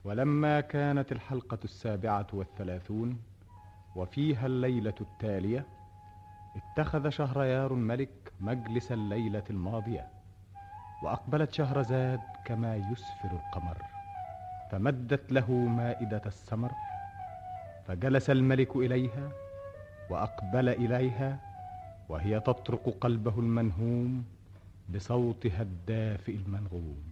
ولما كانت الحلقة السابعة والثلاثون وفيها الليلة التالية اتخذ شهريار الملك مجلس الليلة الماضية وأقبلت شهرزاد كما يسفر القمر فمدت له مائدة السمر فجلس الملك إليها وأقبل إليها وهي تطرق قلبه المنهوم بصوتها الدافئ المنغوم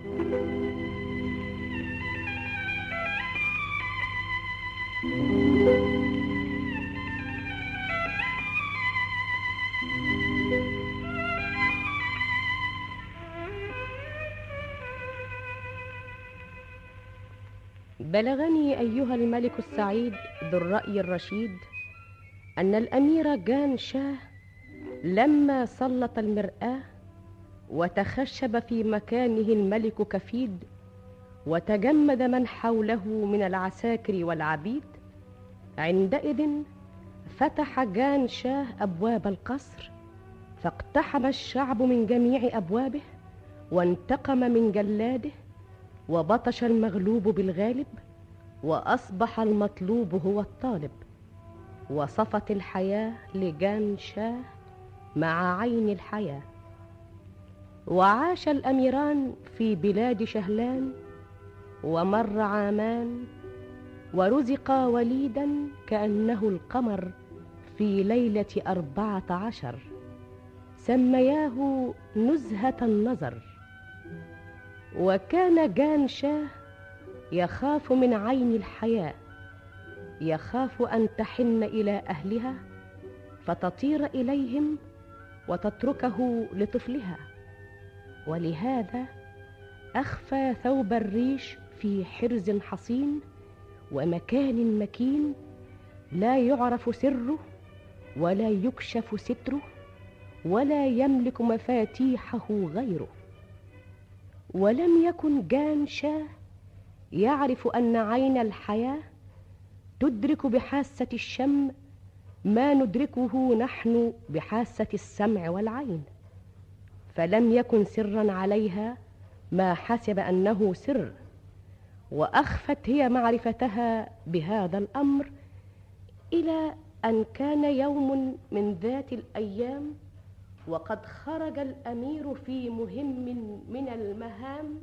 بلغني أيها الملك السعيد ذو الرأي الرشيد أن الأمير جان شاه لما سلط المرآة وتخشب في مكانه الملك كفيد وتجمد من حوله من العساكر والعبيد عندئذ فتح جان شاه أبواب القصر فاقتحم الشعب من جميع أبوابه وانتقم من جلاده وبطش المغلوب بالغالب واصبح المطلوب هو الطالب وصفت الحياه لجان شاه مع عين الحياه وعاش الاميران في بلاد شهلان ومر عامان ورزقا وليدا كانه القمر في ليله اربعه عشر سمياه نزهه النظر وكان جان شاه يخاف من عين الحياه يخاف ان تحن الى اهلها فتطير اليهم وتتركه لطفلها ولهذا اخفى ثوب الريش في حرز حصين ومكان مكين لا يعرف سره ولا يكشف ستره ولا يملك مفاتيحه غيره ولم يكن جان شاه يعرف ان عين الحياه تدرك بحاسه الشم ما ندركه نحن بحاسه السمع والعين فلم يكن سرا عليها ما حسب انه سر واخفت هي معرفتها بهذا الامر الى ان كان يوم من ذات الايام وقد خرج الامير في مهم من المهام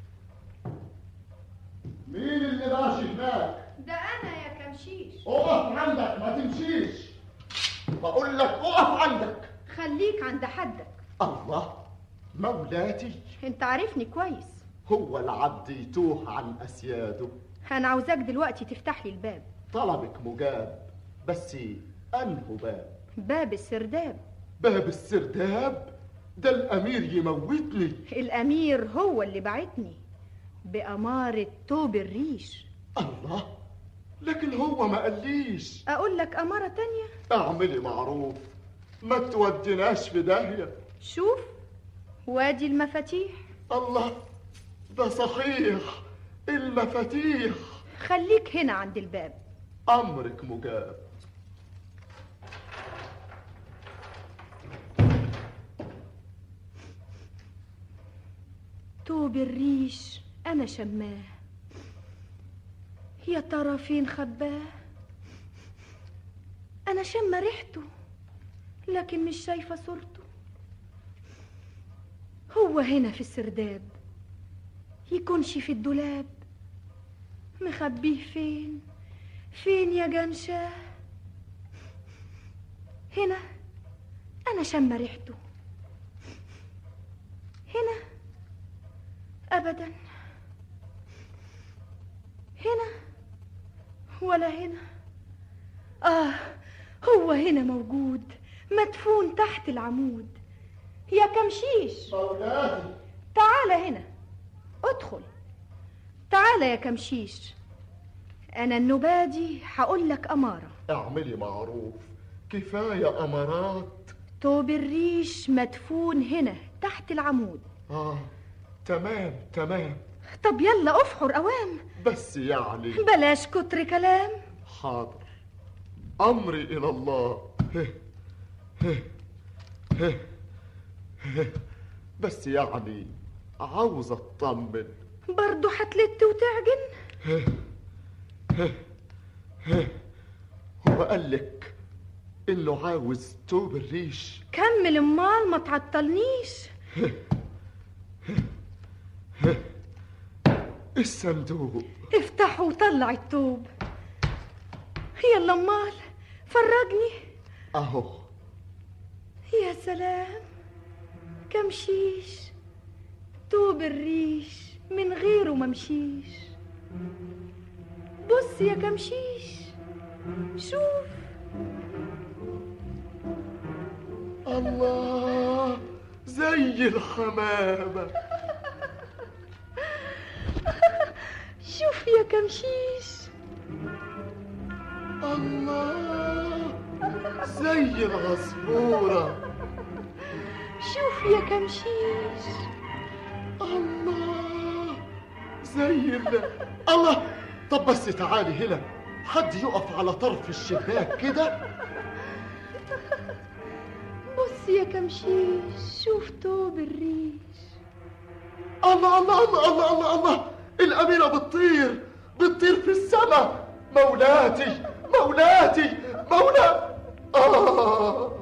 مين اللي ماشي هناك ده انا يا كمشيش اقف عندك ما تمشيش بقول لك اقف عندك خليك عند حدك الله مولاتي انت عارفني كويس هو العبد يتوه عن اسياده انا عاوزاك دلوقتي تفتح لي الباب طلبك مجاب بس انه باب باب السرداب باب السرداب ده الامير يموتني الامير هو اللي بعتني بأمارة توب الريش الله لكن هو ما قاليش أقول لك أمارة تانية اعملي معروف ما توديناش في داهية شوف وادي المفاتيح الله ده صحيح المفاتيح خليك هنا عند الباب أمرك مجاب توب الريش أنا شماه يا ترى فين خباه أنا شم ريحته لكن مش شايفة صورته هو هنا في السرداب يكونش في الدولاب مخبيه فين فين يا جنشاه هنا أنا شم ريحته هنا أبدا هنا ولا هنا آه هو هنا موجود مدفون تحت العمود يا كمشيش مولاتي تعال هنا ادخل تعال يا كمشيش أنا النبادي هقول لك أمارة اعملي معروف كفاية أمارات توب الريش مدفون هنا تحت العمود آه تمام تمام طب يلا افحر أوام بس يعني بلاش كتر كلام حاضر أمري إلى الله هه هه هه هه بس يعني عاوز أطمن برضو هتلت وتعجن هو قال لك انه عاوز توب الريش كمل امال ما تعطلنيش الصندوق افتحه وطلع التوب يلا امال فرجني اهو يا سلام كمشيش توب الريش من غيره ممشيش بص يا كمشيش شوف الله زي الحمامة شوف يا كمشيش الله زي العصفورة شوف يا كمشيش الله زي ال الله طب بس تعالي هنا حد يقف على طرف الشباك كده بص يا كمشيش شوف توب الريش الله الله الله الله الله الله الأميرة بتطير بتطير في السماء مولاتي مولاتي مولا آه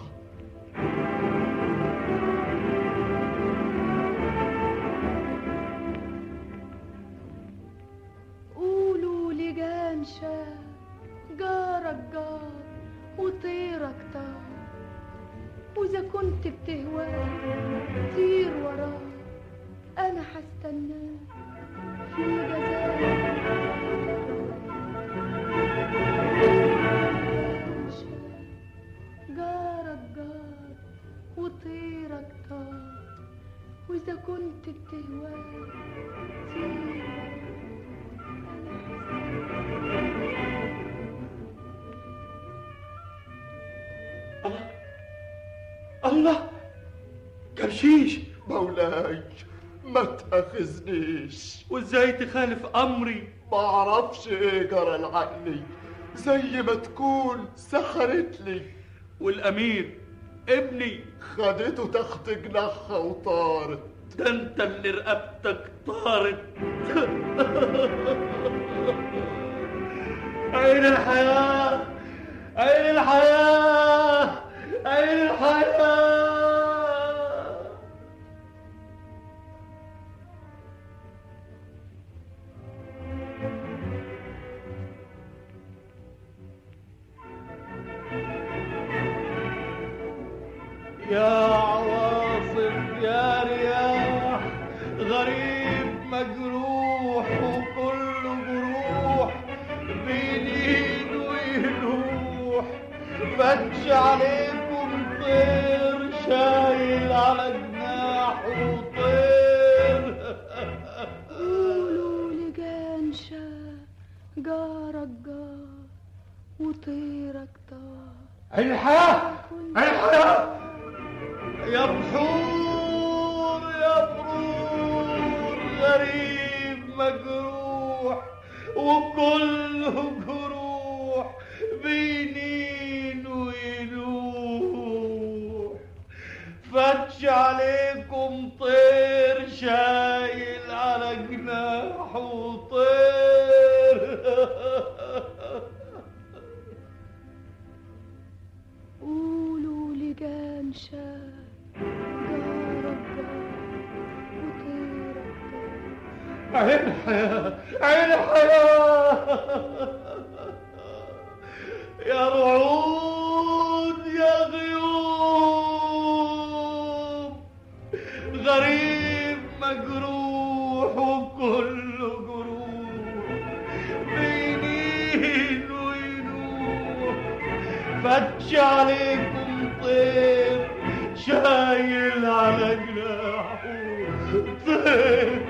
قولوا لجان شاب جارك جار وطيرك طار وإذا كنت بتهواه طير وراه أنا هستناه في جزائر جان شاب جارك جار وطيرك طار وإذا كنت بتهواه طير وراه الله كرشيش مولاي ما تاخذنيش وازاي تخالف امري ما اعرفش ايه جرى لعقلي زي ما تكون سحرت لي والامير ابني خدته تحت جناحها وطارت ده انت اللي رقبتك طارت عين الحياة عين الحياة عين الحياة يا عواصف يا رياح غريب مجروح وكله جروح بينين ويلوح فتش عليكم طير شايل على جناحه طير قولوا لجان شاب جارك جار وطيرك طار عين الحياة عين الحياة يا بحور يا بحور غريب مجروح وكله جروح بينين ويلوح فتش عليكم طير شايل على جناحه طير قولوا لجان شاب جارك جار وطيرك طار عين الحياة عين الحياة يا رعود يا غيوم غريب مجروح وكله جروح بينين وينوح فتش عليكم طير شايل على جناحه طير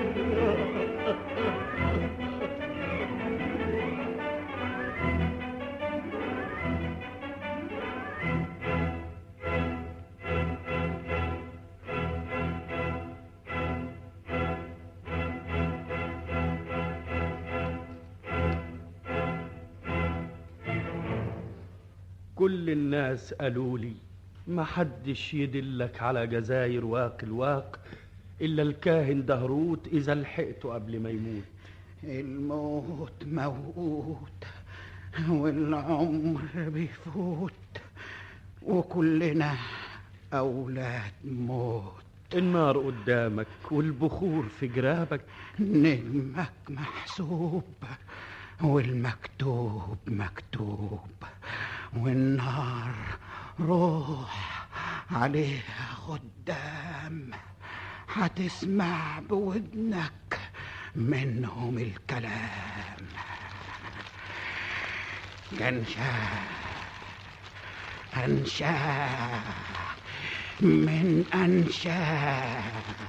كل الناس قالوا لي ما حدش يدلك على جزاير واق الواق إلا الكاهن دهروت إذا لحقته قبل ما يموت الموت موت والعمر بيفوت وكلنا أولاد موت النار قدامك والبخور في جرابك نجمك محسوب والمكتوب مكتوب والنار روح عليها خدام هتسمع بودنك منهم الكلام كنشاه أنشاه من أنشاه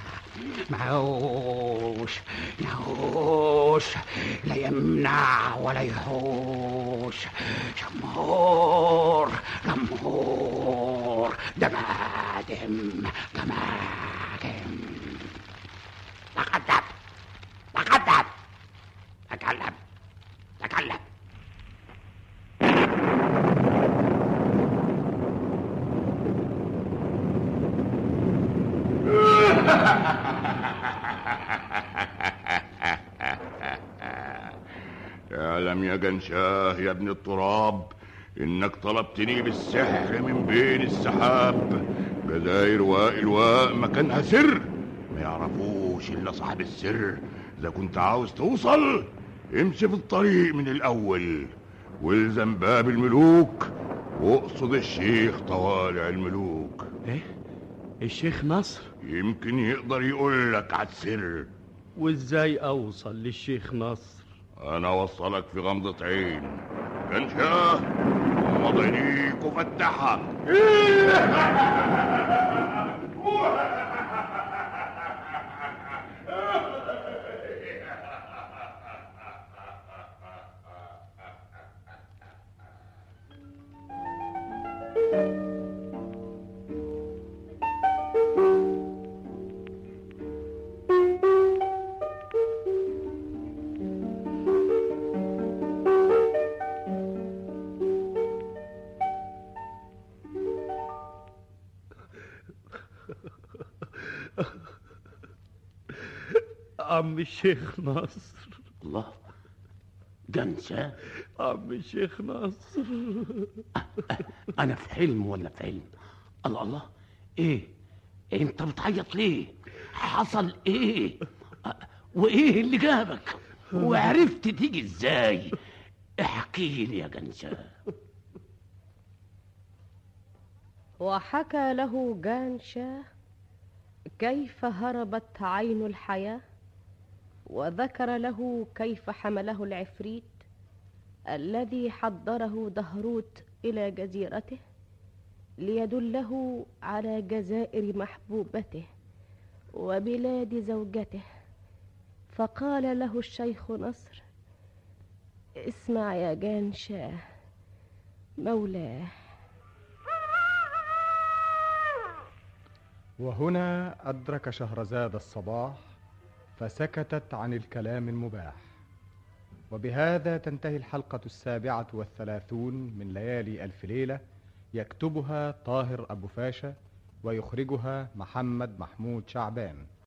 معوش معوش لا يمنع ولا يحوش جمهور جمهور دمادم دمادم تقدم تقدم تكلم تكلم اعلم يا جنشاه يا ابن التراب انك طلبتني بالسحر من بين السحاب جزاير والواء مكانها سر ما يعرفوش الا صاحب السر اذا كنت عاوز توصل امشي في الطريق من الاول والزم باب الملوك واقصد الشيخ طوالع الملوك ايه الشيخ نصر يمكن يقدر يقول لك على السر وازاي اوصل للشيخ نصر انا اوصلك في غمضة عين كنشاه غمض عينيك وفتحها عم الشيخ نصر الله جنسة عم الشيخ نصر أنا في حلم ولا في علم الله الله إيه أنت بتعيط ليه حصل إيه أ- وإيه اللي جابك وعرفت تيجي إزاي احكي لي يا جنسة وحكى له جانشاه كيف هربت عين الحياة وذكر له كيف حمله العفريت الذي حضره دهروت إلى جزيرته ليدله على جزائر محبوبته وبلاد زوجته فقال له الشيخ نصر اسمع يا جانشاه مولاه وهنا أدرك شهرزاد الصباح فسكتت عن الكلام المباح وبهذا تنتهي الحلقة السابعة والثلاثون من ليالي ألف ليلة يكتبها طاهر أبو فاشا ويخرجها محمد محمود شعبان